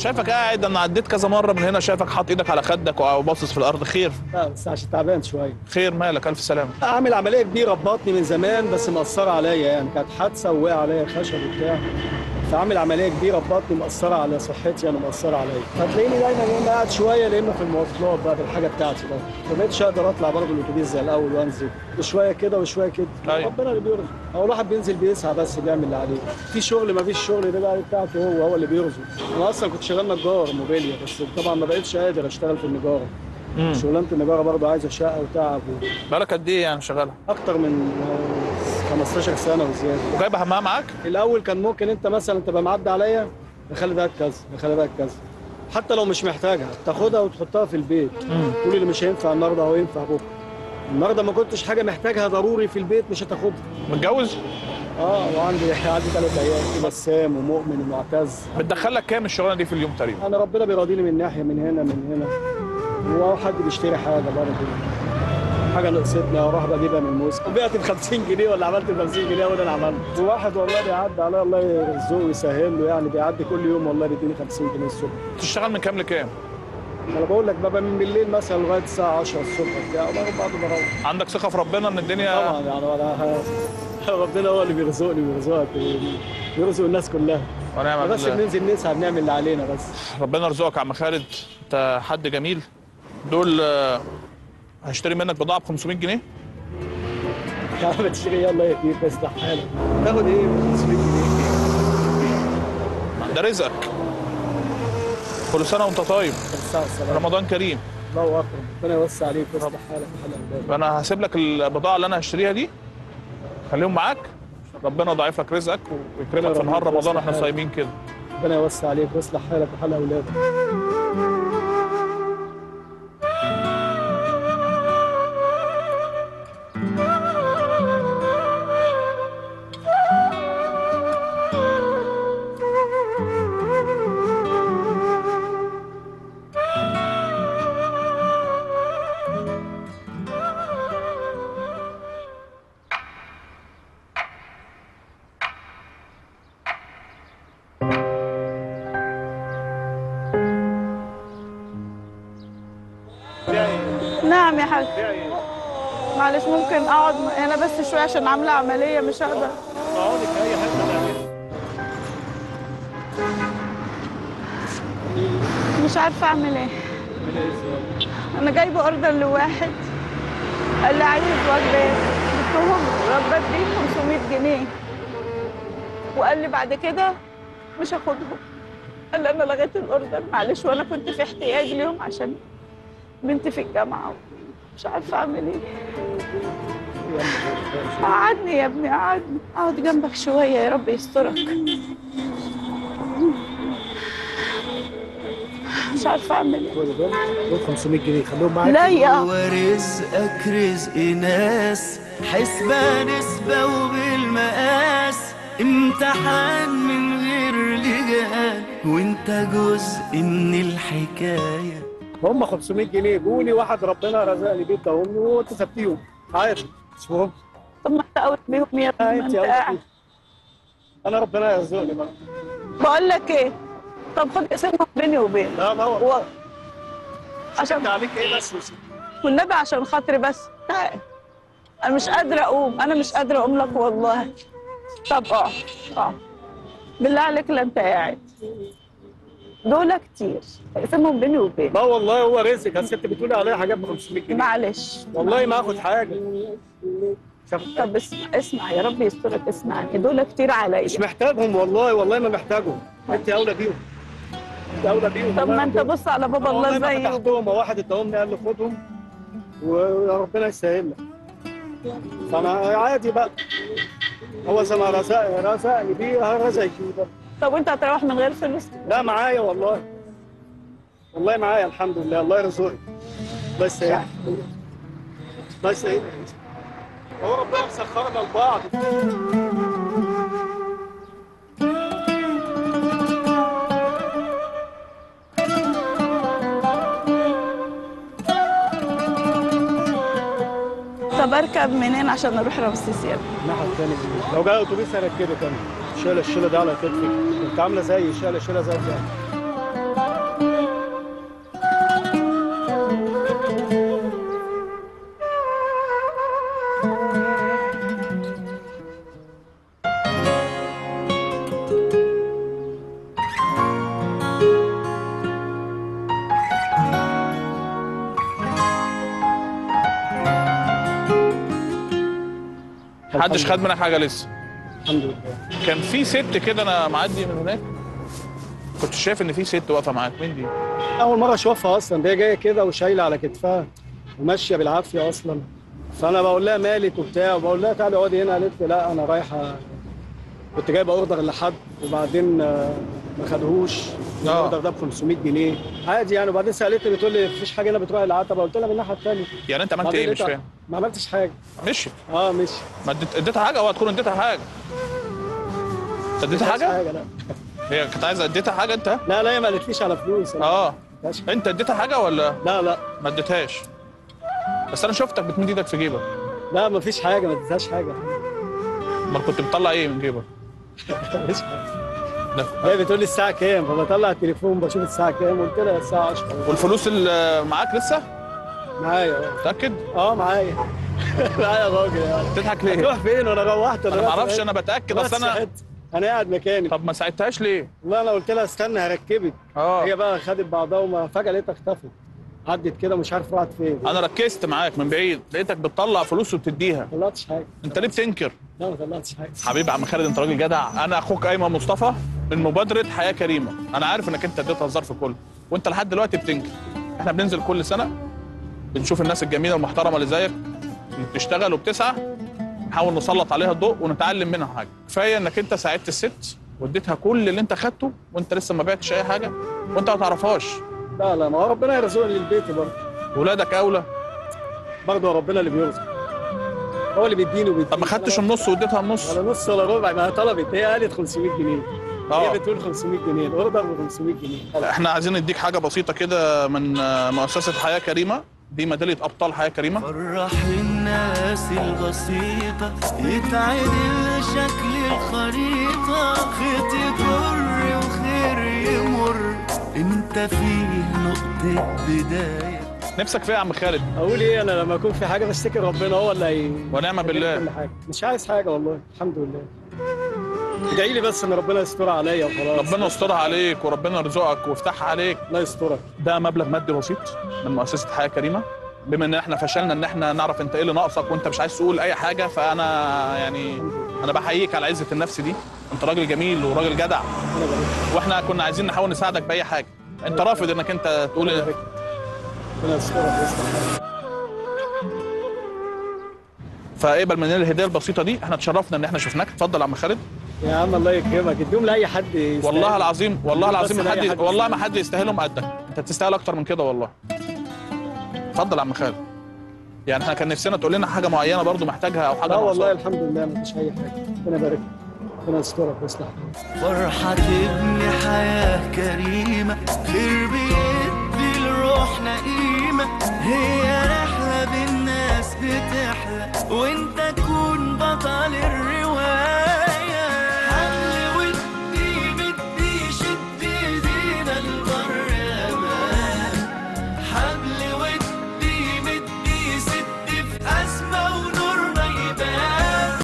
شايفك قاعد انا عديت كذا مره من هنا شايفك حاطط ايدك على خدك او باصص في الارض خير لا بس عشان تعبان شويه خير مالك الف سلامه عامل عمليه كبيره في بطني من زمان بس مأثره عليا يعني كانت حادثه ووقع عليا خشب وبتاع فعامل عمليه كبيره في بطني مأثره على صحتي يعني مأثره عليا فتلاقيني دايما يوم قاعد شويه لانه في المواصلات بقى بالحاجه بتاعتي بقى ما بقتش اقدر اطلع برضه الاتوبيس زي الاول وانزل شويه كده وشويه كده أيوة. ربنا اللي بيرزق هو الواحد بينزل بيسعى بس بيعمل اللي عليه في شغل ما فيش شغل ده بقى بتاعته هو هو اللي بيرزق انا اصلا كنت شغال نجار موبيليا بس طبعا ما بقتش قادر اشتغل في النجاره امم شغلانه النجاره برضه عايزه شقه وتعب و... بالك قد ايه يعني شغالها اكتر من آه، 15 سنه وزياده وجايبه همها معاك الاول كان ممكن انت مثلا تبقى معدي عليا خلي بالك كذا خلي بالك كذا حتى لو مش محتاجها تاخدها وتحطها في البيت امم تقول اللي مش هينفع النهارده هو ينفع بكره النهارده ما كنتش حاجه محتاجها ضروري في البيت مش هتاخدها متجوز اه وعندي عندي ثلاث عيال في بسام ومؤمن ومعتز بتدخل لك كام الشغلانه دي في اليوم تقريبا انا ربنا بيراضيني من ناحيه من هنا من هنا وهو حد بيشتري حاجه برضه حاجه نقصتني اروح بجيبها من موسى بعت ب 50 جنيه ولا عملت ب 50 جنيه ولا انا عملت وواحد والله بيعدي عليا الله يرزقه ويسهل له يعني بيعدي كل يوم والله بيديني 50 جنيه الصبح تشتغل من كام لكام انا بقول لك ببقى من بالليل مثلا لغايه الساعه 10 الصبح بتاع وباخد بعض بروح عندك ثقه في ربنا ان الدنيا طبعا يعني ولا ربنا هو اللي بيرزقني ويرزقك ويرزق الناس كلها ونعم بس بالله. بننزل نسعى بنعمل اللي علينا بس ربنا يرزقك يا عم خالد انت حد جميل دول آه، هشتري منك بضاعه ب 500 جنيه يا عم تشتري يلا يا كيف بس حالك تاخد ايه ب 500 جنيه ده رزقك كل سنه وانت طيب الساعه والسلام رمضان كريم الله اكبر ربنا يوسع عليك ويصلح حالك وحال اولادك فانا هسيب لك البضاعه اللي انا هشتريها دي خليهم معاك ربنا يضاعف لك رزقك ويكرمك في نهار رمضان واحنا صايمين كده ربنا يوسع عليك ويصلح حالك وحال اولادك نعم يا حاج معلش ممكن اقعد هنا بس شويه عشان عامله عمليه مش هقدر اقعدي في اي حته تعملي مش عارفه اعمل ايه انا جايبه اوردر لواحد قال لي عايز وجبات قلت لهم الوجبات دي 500 جنيه وقال لي بعد كده مش هاخدهم قال لي انا لغيت الاوردر معلش وانا كنت في احتياج ليهم عشان بنتي في الجامعه مش عارفه اعمل ايه قعدني يا ابني قعدني اقعد جنبك شويه يا رب يسترك مش عارفه اعمل ايه دول دول دول 500 جنيه خليهم معاك لا يا ورزقك رزق ناس حسبة نسبة وبالمقاس امتحان من غير لجان وانت جزء من الحكاية هم 500 جنيه جولي واحد ربنا رزقني بيه اداهم وانت سبتيهم عادي مش مهم طب ما انت قوي بيهم يا ابني ما انت انت قاعد انا ربنا يرزقني بقى بقول لك ايه طب خد اسمهم بيني وبينك لا ما هو و... عشان انت عليك ايه بس وسيب. والنبي عشان خاطري بس تعال انا مش قادره اقوم انا مش قادره اقوم لك والله طب اقعد اقعد بالله عليك لا انت قاعد دول كتير اقسمهم بيني وبينك لا والله هو رزق الست بتقولي عليها حاجات ب 500 جنيه معلش والله ما اخد حاجه شوف، طب اسمع اسمع يا رب يسترك اسمعني دول كتير عليا مش محتاجهم والله والله ما محتاجهم انت اولى بيهم انت اولى بيهم طب والله ما انت بيهم. بص على بابا والله الله ما زيه فتحتهم واحد اداهم لي قال لي خدهم وربنا يسهل لك فانا عادي بقى هو زي ما رزق رزقني بيه رزقك بيه بقى. طب وانت هتروح من غير فلوس لا معايا والله والله معايا الحمد لله الله يرزقك الله يسهل الله يسهل هو ربنا مسخرنا لبعض طب اركب منين عشان اروح رمسيس يا ابني الناحية التانية دي. لو جاي اتوبيس هركبك انا شايله الشيله دي على كتفي انت عامله زي شايله شيله زي زي محدش الحمد خد منك حاجه لسه الحمد لله كان في ست كده انا معدي من هناك كنت شايف ان في ست واقفه معاك مين دي؟ اول مره اشوفها اصلا دي جايه كده وشايله على كتفها وماشيه بالعافيه اصلا فانا بقول لها مالك وبتاع وبقول لها تعالي اقعدي هنا قالت لي لا انا رايحه كنت جايبه اوردر لحد وبعدين آه، ما خدهوش آه. الاوردر ده ب 500 جنيه عادي يعني وبعدين سالتني بتقول لي مفيش حاجه هنا بتروح العتبه قلت لها من الناحيه الثانيه يعني انت عملت ايه مش فاهم ما عملتش حاجه مشي اه مش ما اديت- اديتها حاجه اوعى تكون اديتها حاجه انت اديتها مش حاجه؟ حاجه لا هي كانت عايزه اديتها حاجه انت؟ لا لا هي ما قالتليش على فلوس أنا اه ما اديتهاش حاجة. انت اديتها حاجه ولا لا لا ما اديتهاش؟ بس انا شفتك بتمد ايدك في جيبك لا ما فيش حاجه ما اديتهاش حاجه امال كنت بتطلع ايه من جيبك؟ مفيش حاجه ده. هي بتقول لي الساعه كام فبطلع التليفون بشوف الساعه كام قلت لها الساعه 10 والفلوس اللي معاك لسه؟ معايا اه متاكد؟ اه معايا معايا راجل يعني بتضحك ليه؟ تروح فين وانا روحت انا ما اعرفش انا بتاكد بس اصل انا انا قاعد مكاني طب ما ساعدتهاش ليه؟ والله انا قلت لها استنى هركبك اه هي بقى خدت بعضها وما فجاه لقيتها اختفت عدت كده مش عارف راحت فين انا ركزت معاك من بعيد لقيتك بتطلع فلوس وبتديها ما طلعتش حاجه انت ليه بتنكر؟ لا ما طلعتش حاجه حبيبي عم خالد انت راجل جدع انا اخوك ايمن مصطفى من مبادره حياه كريمه انا عارف انك انت اديتها الظرف كله وانت لحد دلوقتي بتنكر احنا بننزل كل سنه بنشوف الناس الجميله المحترمه اللي زيك اللي بتشتغل وبتسعى نحاول نسلط عليها الضوء ونتعلم منها حاجه كفايه انك انت ساعدت الست واديتها كل اللي انت خدته وانت لسه ما بعتش اي حاجه وانت ما تعرفهاش لا لا ما هو ربنا يرزقني للبيت برضه ولادك اولى برضه هو ربنا اللي بيرزق هو اللي بيديني وبيديني طب ما خدتش النص واديتها النص ولا نص ولا ربع ما هي طلبت هي قالت 500 جنيه اه هي بتقول 500 جنيه الاوردر ب 500 جنيه احنا عايزين نديك حاجه بسيطه كده من آه، مؤسسه حياه كريمه دي ميداليه ابطال حياه كريمه فرح الناس البسيطة يتعدل شكل الخريطة خيط يجر وخير يمر انت فيه نقطة بداية نفسك فيها يا عم خالد اقول ايه انا لما اكون في حاجه بشتكي ربنا هو اللي هي ونعم بالله كل حاجه مش عايز حاجه والله الحمد لله ادعي لي بس ان ربنا يسترها عليا وخلاص ربنا يسترها عليك وربنا يرزقك ويفتحها عليك الله يسترك ده مبلغ مادي بسيط من مؤسسه حياه كريمه بما ان احنا فشلنا ان احنا نعرف انت ايه اللي ناقصك وانت مش عايز تقول اي حاجه فانا يعني انا بحييك على عزه النفس دي انت راجل جميل وراجل جدع انا بارك واحنا كنا عايزين نحاول نساعدك باي حاجه انت رافض انك انت تقول ربنا إيه؟ يبارك. ربنا يسترك ويصلح فاقبل مننا الهديه البسيطه دي احنا اتشرفنا ان احنا شفناك اتفضل يا عم خالد يا عم الله يكرمك اديهم لاي حد يستاهل. والله العظيم والله بس العظيم ما لا أي حد حد والله ما يستاهل. حد يستاهلهم قدك انت تستاهل اكتر من كده والله اتفضل يا عم خالد يعني احنا كان نفسنا تقول لنا حاجه معينه برضو محتاجها او حاجه لا والله ناقصاك. الحمد لله ما فيش اي حاجه ربنا يبارك ربنا يسترك ويصلح فرحة تبني حياة كريمة خير بيدي لروحنا قيمة هي رحلة بالناس بتحلى وانت كل